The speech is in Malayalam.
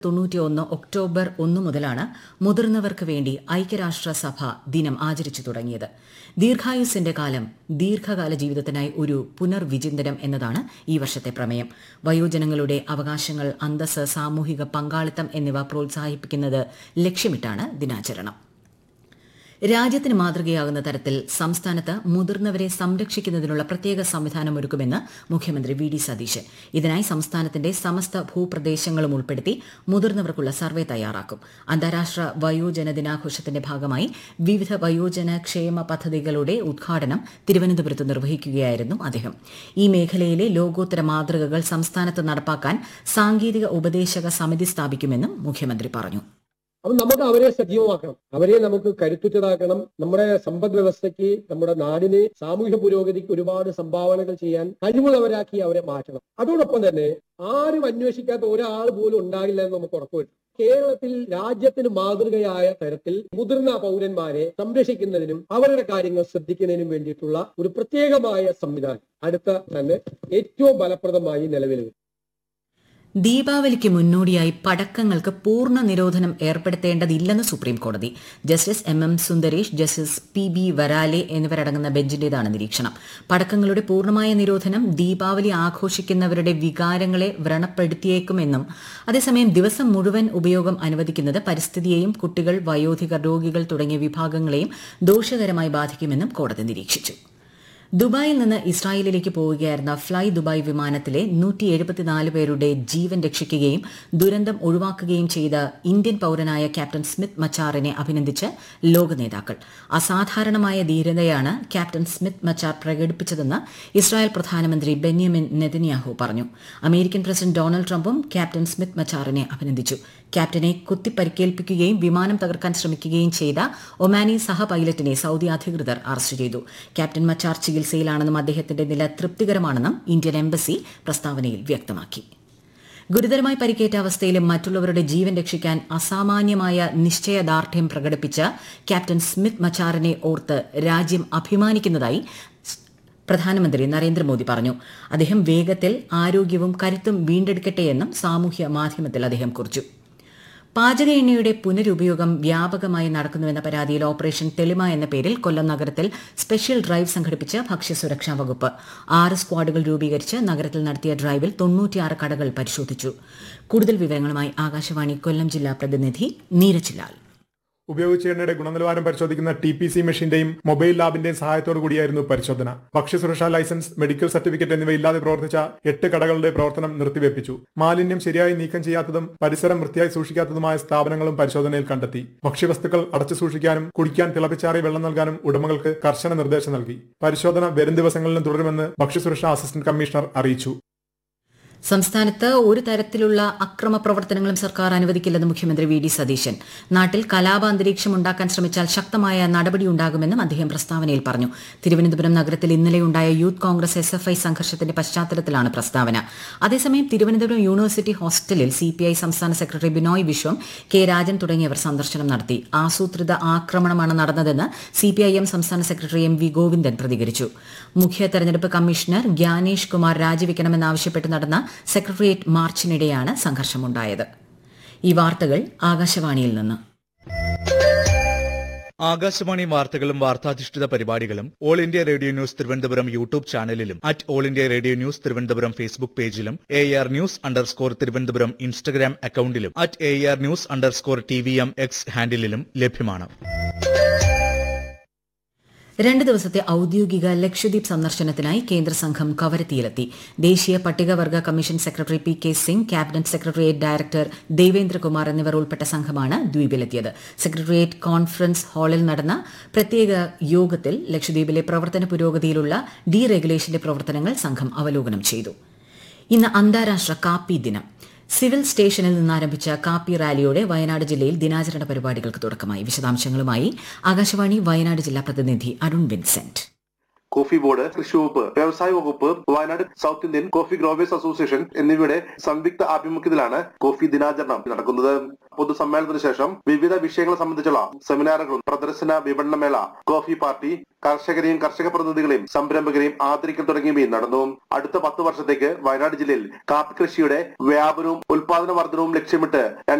തൊണ്ണൂറ്റിയൊന്ന് ഒക്ടോബർ ഒന്ന് മുതലാണ് മുതിർന്നവർക്ക് വേണ്ടി ഐക്യരാഷ്ട്രസഭ ദിനം ആചരിച്ചു തുടങ്ങിയത് ദീർഘായുസിന്റെ കാലം ദീർഘകാല ജീവിതത്തിനായി ഒരു പുനർവിചിന്തനം എന്നതാണ് ഈ വർഷത്തെ പ്രമേയം വയോജനങ്ങളുടെ അവകാശങ്ങൾ അന്തസ്സ് സാമൂഹിക പങ്കാളിത്തം എന്നിവ പ്രോത്സാഹിപ്പിക്കുന്നത് ലക്ഷ്യമിട്ടാണ് ദിനാചരണം രാജ്യത്തിന് മാതൃകയാകുന്ന തരത്തിൽ സംസ്ഥാനത്ത് മുതിർന്നവരെ സംരക്ഷിക്കുന്നതിനുള്ള പ്രത്യേക സംവിധാനം ഒരുക്കുമെന്ന് മുഖ്യമന്ത്രി വി ഡി സതീശൻ ഇതിനായി സംസ്ഥാനത്തിന്റെ സമസ്ത ഭൂപ്രദേശങ്ങളും ഉൾപ്പെടുത്തി മുതിർന്നവർക്കുള്ള സർവേ തയ്യാറാക്കും അന്താരാഷ്ട്ര വയോജന ദിനാഘോഷത്തിന്റെ ഭാഗമായി വിവിധ വയോജന ക്ഷേമ പദ്ധതികളുടെ ഉദ്ഘാടനം തിരുവനന്തപുരത്ത് നിർവഹിക്കുകയായിരുന്നു അദ്ദേഹം ഈ മേഖലയിലെ ലോകോത്തര മാതൃകകൾ സംസ്ഥാനത്ത് നടപ്പാക്കാൻ സാങ്കേതിക ഉപദേശക സമിതി സ്ഥാപിക്കുമെന്നും മുഖ്യമന്ത്രി പറഞ്ഞു അപ്പൊ നമുക്ക് അവരെ സജീവമാക്കണം അവരെ നമുക്ക് കരുത്തുറ്റതാക്കണം നമ്മുടെ സമ്പദ് വ്യവസ്ഥയ്ക്ക് നമ്മുടെ നാടിന് സാമൂഹ്യ പുരോഗതിക്ക് ഒരുപാട് സംഭാവനകൾ ചെയ്യാൻ കഴിവുള്ളവരാക്കി അവരെ മാറ്റണം അതോടൊപ്പം തന്നെ ആരും അന്വേഷിക്കാത്ത ഒരാൾ പോലും ഉണ്ടാകില്ല എന്ന് നമുക്ക് ഉറപ്പുവരുത്തും കേരളത്തിൽ രാജ്യത്തിന് മാതൃകയായ തരത്തിൽ മുതിർന്ന പൗരന്മാരെ സംരക്ഷിക്കുന്നതിനും അവരുടെ കാര്യങ്ങൾ ശ്രദ്ധിക്കുന്നതിനും വേണ്ടിയിട്ടുള്ള ഒരു പ്രത്യേകമായ സംവിധാനം അടുത്ത തന്നെ ഏറ്റവും ഫലപ്രദമായി നിലവിൽ വരും ദീപാവലിക്ക് മുന്നോടിയായി പടക്കങ്ങൾക്ക് പൂർണ്ണ നിരോധനം ഏർപ്പെടുത്തേണ്ടതില്ലെന്ന് സുപ്രീം കോടതി justice M M Sundaresh justice P B Varale എന്നിവരടങ്ങുന്ന ബെഞ്ചിന്റേതാണ് നിരീക്ഷണം പടക്കങ്ങളുടെ പൂർണ്ണമായ നിരോധനം ദീപാവലി ആഘോഷിക്കുന്നവരുടെ വികാരങ്ങളെ വ്രണപ്പെടുത്തിയേക്കുമെന്നും അതേസമയം ദിവസം മുഴുവൻ ഉപയോഗം അനുവദിക്കുന്നത് പരിസ്ഥിതിയെയും കുട്ടികൾ വയോധികർ രോഗികൾ തുടങ്ങിയ വിഭാഗങ്ങളെയും ദോഷകരമായി ബാധിക്കുമെന്നും കോടതി നിരീക്ഷിച്ചു ദുബായിൽ നിന്ന് ഇസ്രായേലിലേക്ക് പോവുകയായിരുന്ന ഫ്ളൈ ദുബായ് വിമാനത്തിലെ നൂറ്റി എഴുപത്തിനാല് പേരുടെ ജീവൻ രക്ഷിക്കുകയും ദുരന്തം ഒഴിവാക്കുകയും ചെയ്ത ഇന്ത്യൻ പൌരനായ ക്യാപ്റ്റൻ സ്മിത്ത് മച്ചാറിനെ അഭിനന്ദിച്ച് ലോക നേതാക്കൾ അസാധാരണമായ ധീരതയാണ് ക്യാപ്റ്റൻ സ്മിത്ത് മച്ചാർ പ്രകടിപ്പിച്ചതെന്ന് ഇസ്രായേൽ പ്രധാനമന്ത്രി ബെന്യാമിൻ നെതന്യാഹു പറഞ്ഞു അമേരിക്കൻ പ്രസിഡന്റ് ഡൊണാൾഡ് ട്രംപും ക്യാപ്റ്റൻ സ്മിത്ത് മച്ചാറിനെ അഭിനന്ദിച്ചു ക്യാപ്റ്റനെ കുത്തിപ്പരിക്കേൽപ്പിക്കുകയും വിമാനം തകർക്കാൻ ശ്രമിക്കുകയും ചെയ്ത ഒമാനി സഹ പൈലറ്റിനെ സൌദി അധികൃതർ അറസ്റ്റ് ചെയ്തു ക്യാപ്റ്റൻ മച്ചാർ ചികിത്സയിലാണെന്നും അദ്ദേഹത്തിന്റെ നില തൃപ്തികരമാണെന്നും ഇന്ത്യൻ എംബസി പ്രസ്താവനയിൽ വ്യക്തമാക്കി ഗുരുതരമായി പരിക്കേറ്റ അവസ്ഥയിലും മറ്റുള്ളവരുടെ ജീവൻ രക്ഷിക്കാൻ അസാമാന്യമായ നിശ്ചയദാർഢ്യം പ്രകടിപ്പിച്ച ക്യാപ്റ്റൻ സ്മിത്ത് മച്ചാറിനെ ഓർത്ത് രാജ്യം അഭിമാനിക്കുന്നതായി പ്രധാനമന്ത്രി നരേന്ദ്രമോദി പറഞ്ഞു അദ്ദേഹം വേഗത്തിൽ ആരോഗ്യവും കരുത്തും വീണ്ടെടുക്കട്ടെയെന്നും സാമൂഹ്യ മാധ്യമത്തിൽ അദ്ദേഹം കുറിച്ചു പാചക എണ്ണയുടെ പുനരുപയോഗം വ്യാപകമായി നടക്കുന്നുവെന്ന പരാതിയിൽ ഓപ്പറേഷൻ തെളിമ എന്ന പേരിൽ കൊല്ലം നഗരത്തിൽ സ്പെഷ്യൽ ഡ്രൈവ് സംഘടിപ്പിച്ച് ഭക്ഷ്യസുരക്ഷാ വകുപ്പ് ആറ് സ്ക്വാഡുകൾ രൂപീകരിച്ച് നഗരത്തിൽ നടത്തിയ ഡ്രൈവിൽ തൊണ്ണൂറ്റിയാറ് കടകൾ പരിശോധിച്ചു കൂടുതൽ വിവരങ്ങളുമായി ആകാശവാണി കൊല്ലം ജില്ലാ പ്രതിനിധി നീരജ് ലാൽ ഉപയോഗിച്ച എണ്ണയുടെ ഗുണനിലവാരം പരിശോധിക്കുന്ന ടി പി സി മെഷീന്റെയും മൊബൈൽ ലാബിന്റെയും സഹായത്തോടു കൂടിയായിരുന്നു പരിശോധന ഭക്ഷ്യസുരക്ഷാ ലൈസൻസ് മെഡിക്കൽ സർട്ടിഫിക്കറ്റ് എന്നിവ ഇല്ലാതെ പ്രവർത്തിച്ച എട്ട് കടകളുടെ പ്രവർത്തനം നിർത്തിവെപ്പിച്ചു മാലിന്യം ശരിയായി നീക്കം ചെയ്യാത്തതും പരിസരം വൃത്തിയായി സൂക്ഷിക്കാത്തതുമായ സ്ഥാപനങ്ങളും പരിശോധനയിൽ കണ്ടെത്തി ഭക്ഷ്യവസ്തുക്കൾ അടച്ചു സൂക്ഷിക്കാനും കുടിക്കാൻ തിളപ്പിച്ചാറിയ വെള്ളം നൽകാനും ഉടമകൾക്ക് കർശന നിർദ്ദേശം നൽകി പരിശോധന വരും ദിവസങ്ങളിലും തുടരുമെന്ന് ഭക്ഷ്യസുരക്ഷാ അസിസ്റ്റന്റ് കമ്മീഷണർ അറിയിച്ചു സംസ്ഥാനത്ത് ഒരു തരത്തിലുള്ള അക്രമ പ്രവർത്തനങ്ങളും സർക്കാർ അനുവദിക്കില്ലെന്ന് മുഖ്യമന്ത്രി വി ഡി സതീശൻ നാട്ടിൽ കലാപ അന്തരീക്ഷം ഉണ്ടാക്കാൻ ശ്രമിച്ചാൽ ശക്തമായ നടപടിയുണ്ടാകുമെന്നും അദ്ദേഹം പ്രസ്താവനയിൽ പറഞ്ഞു തിരുവനന്തപുരം നഗരത്തിൽ ഇന്നലെയുണ്ടായ youth Congress S F I സംഘർഷത്തിന്റെ പശ്ചാത്തലത്തിലാണ് പ്രസ്താവന അതേസമയം തിരുവനന്തപുരം യൂണിവേഴ്സിറ്റി ഹോസ്റ്റലിൽ സിപിഐ സംസ്ഥാന സെക്രട്ടറി ബിനോയ് വിശ്വം കെ രാജൻ തുടങ്ങിയവർ സന്ദർശനം നടത്തി ആസൂത്രിത ആക്രമണമാണ് നടന്നതെന്ന് സിപിഐഎം സംസ്ഥാന സെക്രട്ടറി എം വി ഗോവിന്ദൻ പ്രതികരിച്ചു മുഖ്യ തെരഞ്ഞെടുപ്പ് കമ്മീഷണർ ഗ്യാനേഷ് കുമാർ രാജിവെക്കണമെന്നാവശ്യപ്പെട്ട് നടന്ന സെക്രട്ടേറിയറ്റ് മാർച്ചിനിടെയാണ് സംഘർഷമുണ്ടായത് ഈ വാർത്തകൾ ആകാശവാണിയിൽ നിന്ന് ആകാശവാണി വാർത്തകളും വാർത്താധിഷ്ഠിത പരിപാടികളും All India Radio News Thiruvananthapuram YouTube ചാനലിലും at All India Radio News Thiruvananthapuram Facebook പേജിലും A R news underscore Thiruvananthapuram Instagram അക്കൌണ്ടിലും at A R news underscore T V M X ഹാൻഡിലും ലഭ്യമാണ് രണ്ട് ദിവസത്തെ ഔദ്യോഗിക ലക്ഷദ്വീപ് സന്ദർശനത്തിനായി കേന്ദ്ര സംഘം കവരത്തിയിലെത്തി ദേശീയ പട്ടികവർഗ commission secretary P K Singh cabinet secretariat director Devendrakumar എന്നിവർ ഉൾപ്പെട്ട സംഘമാണ് ദ്വീപിലെത്തിയത് സെക്രട്ടേറിയറ്റ് കോൺഫറൻസ് ഹാളിൽ നടന്ന പ്രത്യേക യോഗത്തിൽ ലക്ഷദ്വീപിലെ പ്രവർത്തന പുരോഗതിയിലുള്ള ഡീ റെഗുലേഷന്റെ പ്രവർത്തനങ്ങൾ സംഘം അവലോകനം ചെയ്തു ഇന്ന് അന്താരാഷ്ട്ര കാപ്പി ദിനം സിവിൽ സ്റ്റേഷനിൽ നിന്നാരംഭിച്ച കാപ്പി റാലിയോടെ വയനാട് ജില്ലയിൽ ദിനാചരണ പരിപാടികൾക്ക് തുടക്കമായി വിശദാംശങ്ങളുമായി ആകാശവാണി വയനാട് ജില്ലാ പ്രതിനിധി അരുൺ വിൻസെന്റ് കോഫി ബോർഡ് കൃഷി വകുപ്പ് വ്യവസായ വകുപ്പ് Wayanad South Indian coffee growers association എന്നിവയുടെ സംയുക്ത ആഭിമുഖ്യത്തിലാണ് കോഫി ദിനാചരണം നടക്കുന്നത് പൊതുസമ്മേളനത്തിന് ശേഷം വിവിധ വിഷയങ്ങളെ സംബന്ധിച്ചുള്ള സെമിനാറുകളും പ്രദർശന വിപണനമേള കോഫി പാർട്ടി കർഷകരെയും കർഷക പ്രതിനിധികളെയും സംരംഭകരെയും ആദരിക്കൽ തുടങ്ങിയവയും നടന്നു അടുത്ത പത്ത് വർഷത്തേക്ക് വയനാട് ജില്ലയിൽ കാപ്പി കൃഷിയുടെ വ്യാപനവും ഉൽപാദന വർധനവും ലക്ഷ്യമിട്ട്